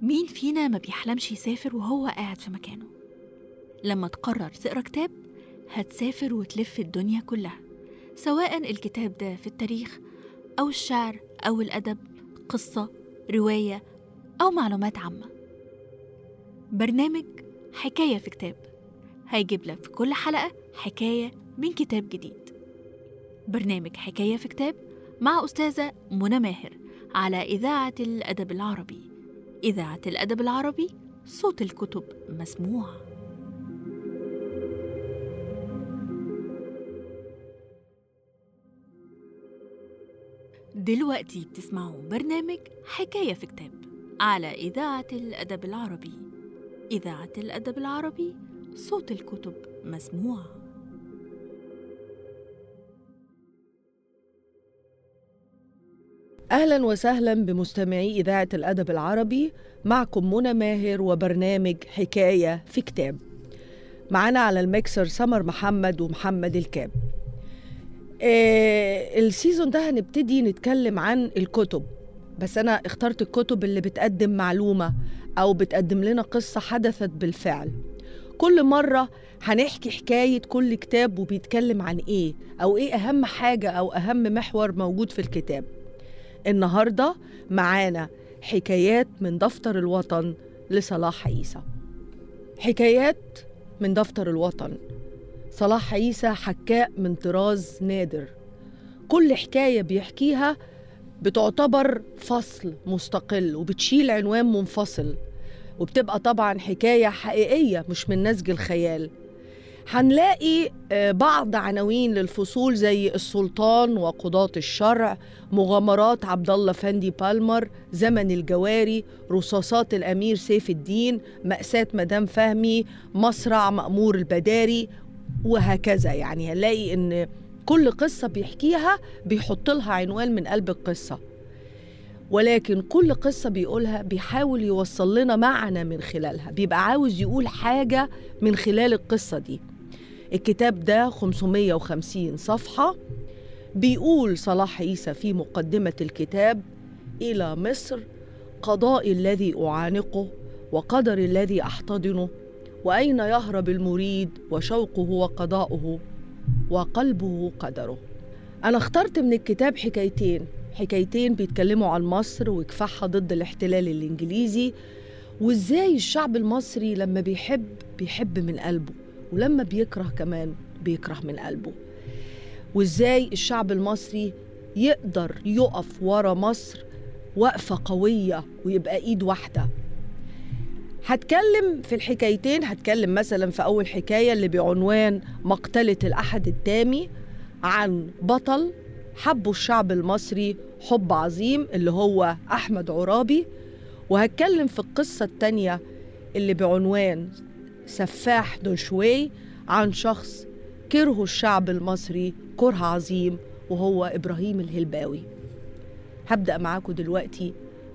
مين فينا ما بيحلمش يسافر وهو قاعد في مكانه لما تقرر تقرا كتاب هتسافر وتلف الدنيا كلها سواء الكتاب ده في التاريخ أو الشعر أو الأدب قصة رواية أو معلومات عامة برنامج حكاية في كتاب هيجيب لك في كل حلقة حكاية من كتاب جديد برنامج حكاية في كتاب مع أستاذة منى ماهر على إذاعة الأدب العربي إذاعة الأدب العربي صوت الكتب مسموع دلوقتي بتسمعوا برنامج حكاية في كتاب على إذاعة الأدب العربي إذاعة الأدب العربي صوت الكتب مسموع أهلا وسهلا بمستمعي إذاعة الأدب العربي معكم منى ماهر وبرنامج حكاية في كتاب معانا على الميكسر سمر محمد ومحمد الكاب آه السيزون ده هنبتدي نتكلم عن الكتب بس أنا اخترت الكتب اللي بتقدم معلومة أو بتقدم لنا قصة حدثت بالفعل كل مرة هنحكي حكاية كل كتاب وبيتكلم عن إيه أو إيه أهم حاجة أو أهم محور موجود في الكتاب النهاردة معانا حكايات من دفتر الوطن لصلاح عيسى حكايات من دفتر الوطن صلاح عيسى حكاء من طراز نادر كل حكاية بيحكيها بتعتبر فصل مستقل وبتشيل عنوان منفصل وبتبقى طبعا حكاية حقيقية مش من نسج الخيال هنلاقي بعض عناوين للفصول زي السلطان وقضاة الشرع مغامرات عبد الله فندي بالمر زمن الجواري رصاصات الامير سيف الدين مأساة مدام فهمي مصرع مأمور البداري وهكذا يعني هنلاقي ان كل قصة بيحكيها بيحط لها عنوان من قلب القصة ولكن كل قصة بيقولها بيحاول يوصل لنا معنى من خلالها بيبقى عاوز يقول حاجة من خلال القصة دي الكتاب ده 550 صفحة بيقول صلاح عيسى في مقدمة الكتاب إلى مصر قضائي الذي أعانقه وقدر الذي أحتضنه وأين يهرب المريد وشوقه وقضاؤه وقلبه قدره أنا اخترت من الكتاب حكايتين حكايتين بيتكلموا عن مصر وكفاحها ضد الاحتلال الإنجليزي وإزاي الشعب المصري لما بيحب بيحب من قلبه ولما بيكره كمان بيكره من قلبه وازاي الشعب المصري يقدر يقف ورا مصر وقفة قوية ويبقى ايد واحدة هتكلم في الحكايتين هتكلم مثلا في أول حكاية اللي بعنوان مقتلة الأحد التامي عن بطل حبه الشعب المصري حب عظيم اللي هو أحمد عرابي وهتكلم في القصة التانية اللي بعنوان سفاح دونشوي عن شخص كرهه الشعب المصري كره عظيم وهو إبراهيم الهلباوي هبدأ معاكم دلوقتي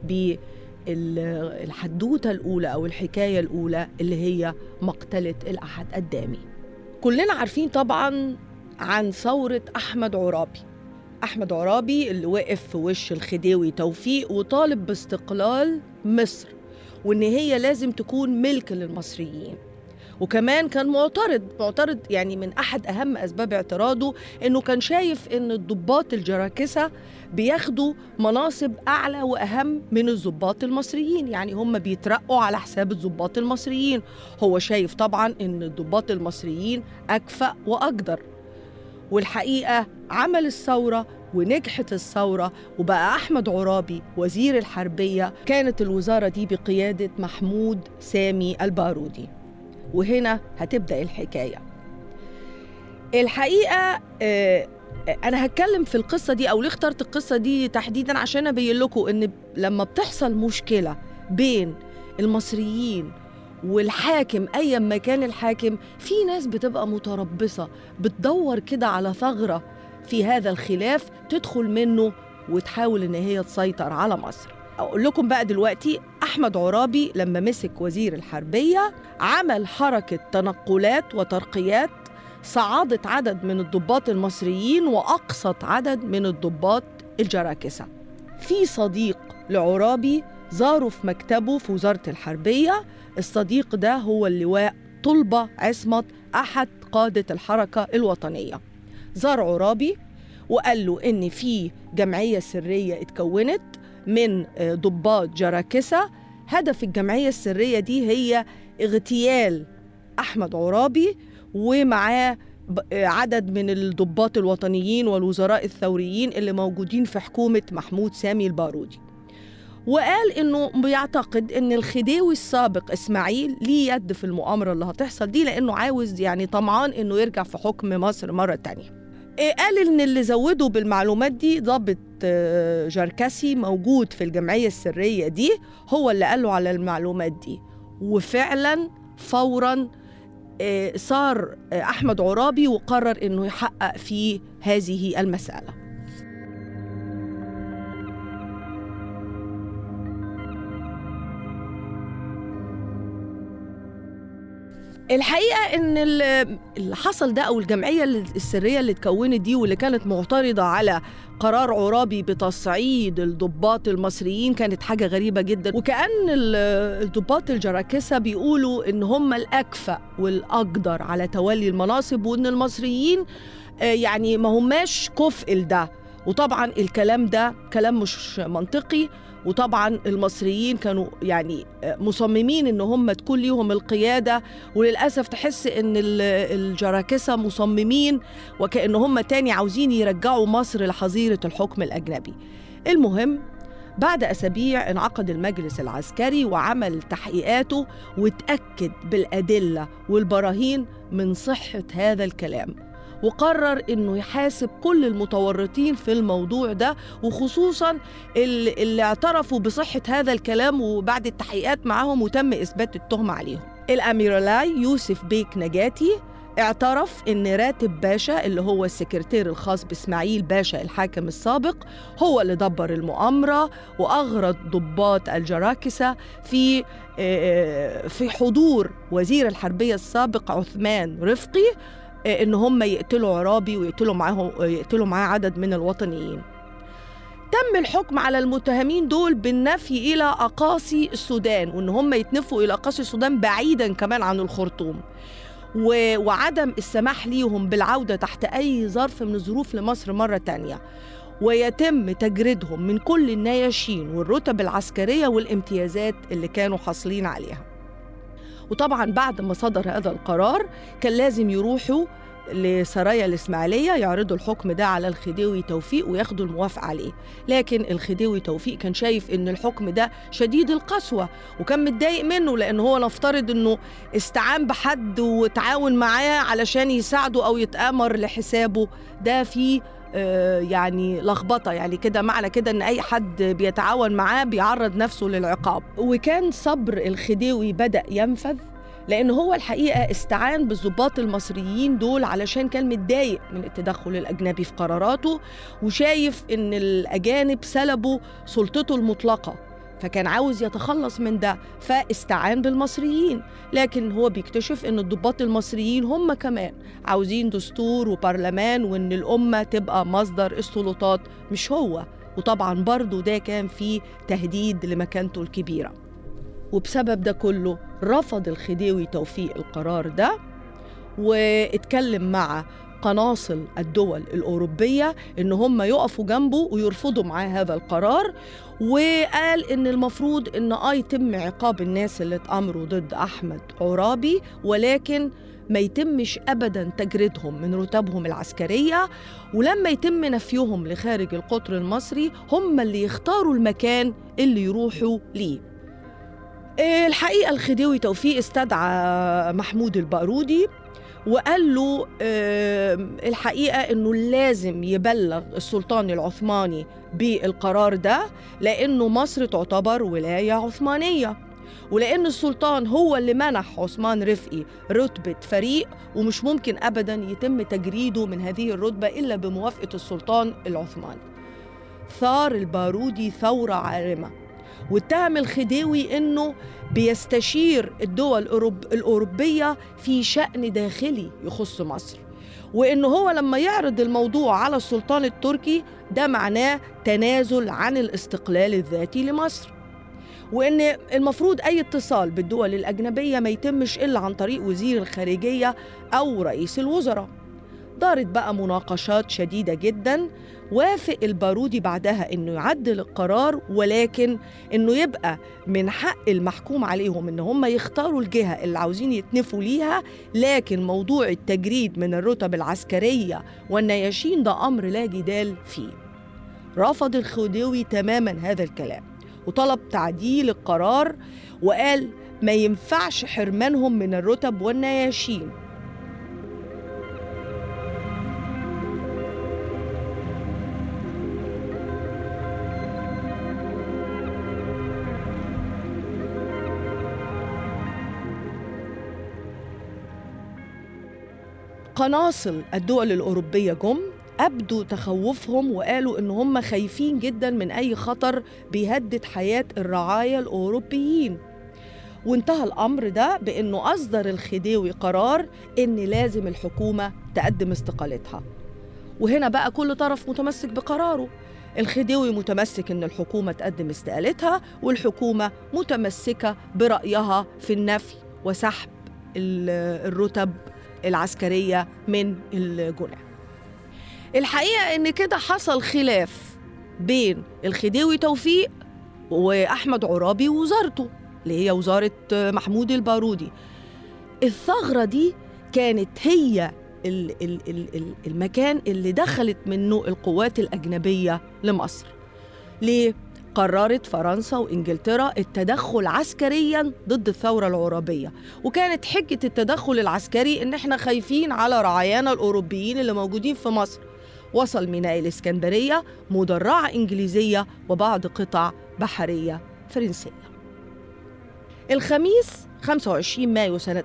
بالحدوتة الأولى أو الحكاية الأولى اللي هي مقتلة الأحد الدامي كلنا عارفين طبعا عن ثورة أحمد عرابي أحمد عرابي اللي وقف في وش الخديوي توفيق وطالب باستقلال مصر وإن هي لازم تكون ملك للمصريين وكمان كان معترض معترض يعني من احد اهم اسباب اعتراضه انه كان شايف ان الضباط الجراكسه بياخدوا مناصب اعلى واهم من الضباط المصريين يعني هم بيترقوا على حساب الضباط المصريين هو شايف طبعا ان الضباط المصريين اكفأ واقدر والحقيقه عمل الثوره ونجحت الثورة وبقى أحمد عرابي وزير الحربية كانت الوزارة دي بقيادة محمود سامي البارودي وهنا هتبدا الحكايه الحقيقه آه انا هتكلم في القصه دي او ليه اخترت القصه دي تحديدا عشان ابين لكم ان لما بتحصل مشكله بين المصريين والحاكم ايا ما كان الحاكم في ناس بتبقى متربصه بتدور كده على ثغره في هذا الخلاف تدخل منه وتحاول ان هي تسيطر على مصر اقول لكم بقى دلوقتي احمد عرابي لما مسك وزير الحربيه عمل حركه تنقلات وترقيات صعدت عدد من الضباط المصريين واقصت عدد من الضباط الجراكسه في صديق لعرابي زاروا في مكتبه في وزارة الحربية الصديق ده هو اللواء طلبة عصمت أحد قادة الحركة الوطنية زار عرابي وقال له إن في جمعية سرية اتكونت من ضباط جراكسة هدف الجمعية السرية دي هي اغتيال أحمد عرابي ومعاه عدد من الضباط الوطنيين والوزراء الثوريين اللي موجودين في حكومة محمود سامي البارودي وقال انه بيعتقد ان الخديوي السابق اسماعيل ليه يد في المؤامره اللي هتحصل دي لانه عاوز يعني طمعان انه يرجع في حكم مصر مره تانية قال ان اللي زودوا بالمعلومات دي ضابط جركسي موجود في الجمعيه السريه دي هو اللي قال له على المعلومات دي وفعلا فورا صار احمد عرابي وقرر انه يحقق في هذه المساله الحقيقه ان اللي حصل ده او الجمعيه السريه اللي اتكونت دي واللي كانت معترضه على قرار عرابي بتصعيد الضباط المصريين كانت حاجه غريبه جدا وكان الضباط الجراكسه بيقولوا ان هم الاكفأ والاقدر على تولي المناصب وان المصريين يعني ما هماش كفء لده وطبعا الكلام ده كلام مش منطقي وطبعا المصريين كانوا يعني مصممين ان هم تكون ليهم القياده وللاسف تحس ان الجراكسه مصممين وكأن هم تاني عاوزين يرجعوا مصر لحظيره الحكم الاجنبي. المهم بعد اسابيع انعقد المجلس العسكري وعمل تحقيقاته وتاكد بالادله والبراهين من صحه هذا الكلام. وقرر انه يحاسب كل المتورطين في الموضوع ده وخصوصا اللي, اللي اعترفوا بصحه هذا الكلام وبعد التحقيقات معاهم وتم اثبات التهمه عليهم. الاميرالاي يوسف بيك نجاتي اعترف ان راتب باشا اللي هو السكرتير الخاص باسماعيل باشا الحاكم السابق هو اللي دبر المؤامره واغرد ضباط الجراكسه في في حضور وزير الحربيه السابق عثمان رفقي ان هم يقتلوا عرابي ويقتلوا معاهم يقتلوا معاه عدد من الوطنيين تم الحكم على المتهمين دول بالنفي الى اقاصي السودان وان هم يتنفوا الى اقاصي السودان بعيدا كمان عن الخرطوم و... وعدم السماح ليهم بالعوده تحت اي ظرف من الظروف لمصر مره تانية ويتم تجريدهم من كل النياشين والرتب العسكريه والامتيازات اللي كانوا حاصلين عليها وطبعا بعد ما صدر هذا القرار كان لازم يروحوا لسرايا الإسماعيلية يعرضوا الحكم ده على الخديوي توفيق وياخدوا الموافقة عليه لكن الخديوي توفيق كان شايف إن الحكم ده شديد القسوة وكان متضايق منه لأن هو نفترض إنه استعان بحد وتعاون معاه علشان يساعده أو يتآمر لحسابه ده فيه يعني لخبطة يعني كده معنى كده ان اي حد بيتعاون معاه بيعرض نفسه للعقاب وكان صبر الخديوي بدأ ينفذ لان هو الحقيقة استعان بالضباط المصريين دول علشان كان متضايق من التدخل الاجنبي في قراراته وشايف ان الاجانب سلبوا سلطته المطلقة فكان عاوز يتخلص من ده فاستعان بالمصريين لكن هو بيكتشف ان الضباط المصريين هم كمان عاوزين دستور وبرلمان وان الامه تبقى مصدر السلطات مش هو وطبعا برضو ده كان فيه تهديد لمكانته الكبيره وبسبب ده كله رفض الخديوي توفيق القرار ده واتكلم مع قناصل الدول الأوروبية إن هم يقفوا جنبه ويرفضوا معاه هذا القرار وقال إن المفروض إن آه يتم عقاب الناس اللي اتأمروا ضد أحمد عرابي ولكن ما يتمش ابدا تجريدهم من رتبهم العسكريه ولما يتم نفيهم لخارج القطر المصري هم اللي يختاروا المكان اللي يروحوا ليه الحقيقه الخديوي توفيق استدعى محمود البارودي وقال له الحقيقة أنه لازم يبلغ السلطان العثماني بالقرار ده لأنه مصر تعتبر ولاية عثمانية ولأن السلطان هو اللي منح عثمان رفقي رتبة فريق ومش ممكن أبدا يتم تجريده من هذه الرتبة إلا بموافقة السلطان العثماني ثار البارودي ثورة عارمة واتهم الخديوي انه بيستشير الدول الاوروبيه في شان داخلي يخص مصر وانه هو لما يعرض الموضوع على السلطان التركي ده معناه تنازل عن الاستقلال الذاتي لمصر وإن المفروض أي اتصال بالدول الأجنبية ما يتمش إلا عن طريق وزير الخارجية أو رئيس الوزراء دارت بقى مناقشات شديدة جدا وافق البارودي بعدها انه يعدل القرار ولكن انه يبقى من حق المحكوم عليهم ان هم يختاروا الجهه اللي عاوزين يتنفوا ليها لكن موضوع التجريد من الرتب العسكريه والنياشين ده امر لا جدال فيه. رفض الخديوي تماما هذا الكلام وطلب تعديل القرار وقال ما ينفعش حرمانهم من الرتب والنياشين قناصل الدول الأوروبية جم أبدوا تخوفهم وقالوا إن هم خايفين جدا من أي خطر بيهدد حياة الرعايا الأوروبيين وانتهى الأمر ده بإنه أصدر الخديوي قرار إن لازم الحكومة تقدم استقالتها وهنا بقى كل طرف متمسك بقراره الخديوي متمسك إن الحكومة تقدم استقالتها والحكومة متمسكة برأيها في النفي وسحب الرتب العسكرية من الجناة الحقيقة إن كده حصل خلاف بين الخديوي توفيق وأحمد عرابي ووزارته اللي هي وزارة محمود البارودي الثغرة دي كانت هي المكان اللي دخلت منه القوات الأجنبية لمصر ليه؟ قررت فرنسا وانجلترا التدخل عسكريا ضد الثوره العرابيه وكانت حجه التدخل العسكري ان احنا خايفين على رعايانا الاوروبيين اللي موجودين في مصر وصل ميناء الاسكندريه مدرعه انجليزيه وبعض قطع بحريه فرنسيه الخميس 25 مايو سنه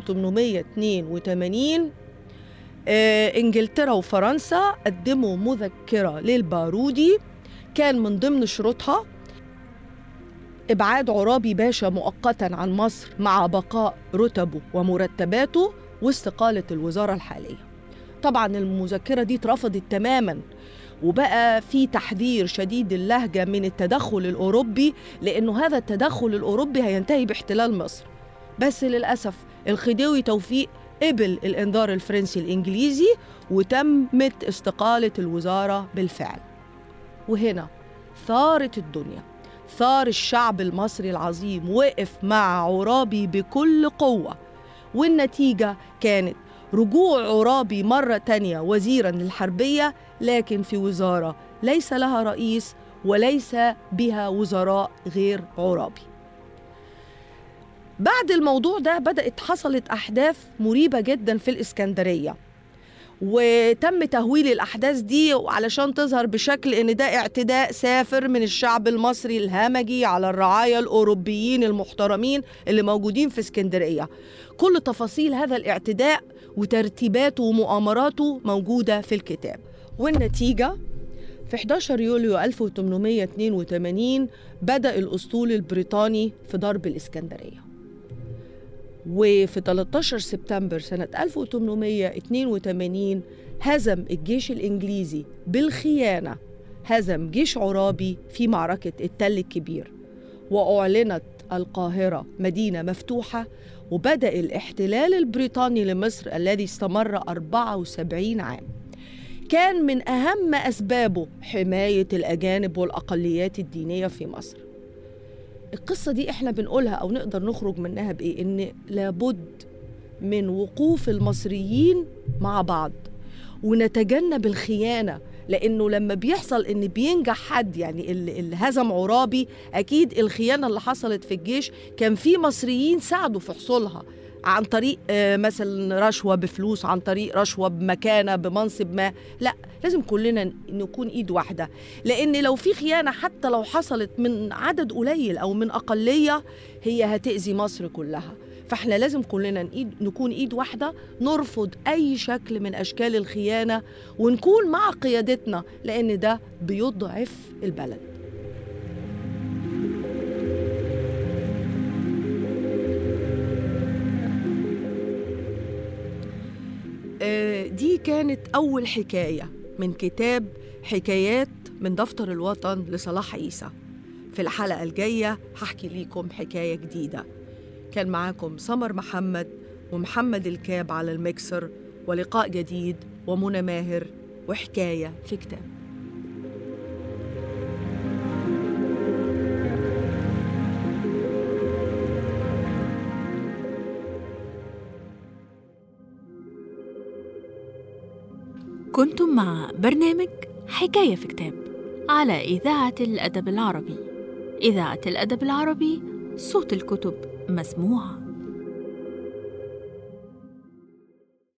1882 آه انجلترا وفرنسا قدموا مذكره للبارودي كان من ضمن شروطها إبعاد عرابي باشا مؤقتا عن مصر مع بقاء رتبه ومرتباته واستقالة الوزارة الحالية طبعا المذكرة دي اترفضت تماما وبقى في تحذير شديد اللهجة من التدخل الأوروبي لأنه هذا التدخل الأوروبي هينتهي باحتلال مصر بس للأسف الخديوي توفيق قبل الإنذار الفرنسي الإنجليزي وتمت استقالة الوزارة بالفعل وهنا ثارت الدنيا ثار الشعب المصري العظيم وقف مع عرابي بكل قوة والنتيجة كانت رجوع عرابي مرة تانية وزيرا للحربية لكن في وزارة ليس لها رئيس وليس بها وزراء غير عرابي بعد الموضوع ده بدأت حصلت أحداث مريبة جدا في الإسكندرية وتم تهويل الأحداث دي علشان تظهر بشكل إن ده اعتداء سافر من الشعب المصري الهمجي على الرعايا الأوروبيين المحترمين اللي موجودين في اسكندرية كل تفاصيل هذا الاعتداء وترتيباته ومؤامراته موجودة في الكتاب والنتيجة في 11 يوليو 1882 بدأ الأسطول البريطاني في ضرب الإسكندرية وفي 13 سبتمبر سنة 1882 هزم الجيش الإنجليزي بالخيانة هزم جيش عرابي في معركة التل الكبير وأعلنت القاهرة مدينة مفتوحة وبدأ الاحتلال البريطاني لمصر الذي استمر 74 عام كان من أهم أسبابه حماية الأجانب والأقليات الدينية في مصر القصة دي احنا بنقولها أو نقدر نخرج منها بإيه؟ إن لابد من وقوف المصريين مع بعض ونتجنب الخيانة لأنه لما بيحصل إن بينجح حد يعني اللي هزم عرابي أكيد الخيانة اللي حصلت في الجيش كان في مصريين ساعدوا في حصولها عن طريق مثلا رشوه بفلوس عن طريق رشوه بمكانه بمنصب ما لا لازم كلنا نكون ايد واحده لان لو في خيانه حتى لو حصلت من عدد قليل او من اقليه هي هتاذي مصر كلها فاحنا لازم كلنا نقيد نكون ايد واحده نرفض اي شكل من اشكال الخيانه ونكون مع قيادتنا لان ده بيضعف البلد دي كانت أول حكاية من كتاب حكايات من دفتر الوطن لصلاح عيسى في الحلقة الجاية هحكي ليكم حكاية جديدة كان معاكم سمر محمد ومحمد الكاب على الميكسر ولقاء جديد ومنى ماهر وحكاية في كتاب كنتم مع برنامج حكاية في كتاب على إذاعة الأدب العربي إذاعة الأدب العربي صوت الكتب مسموعه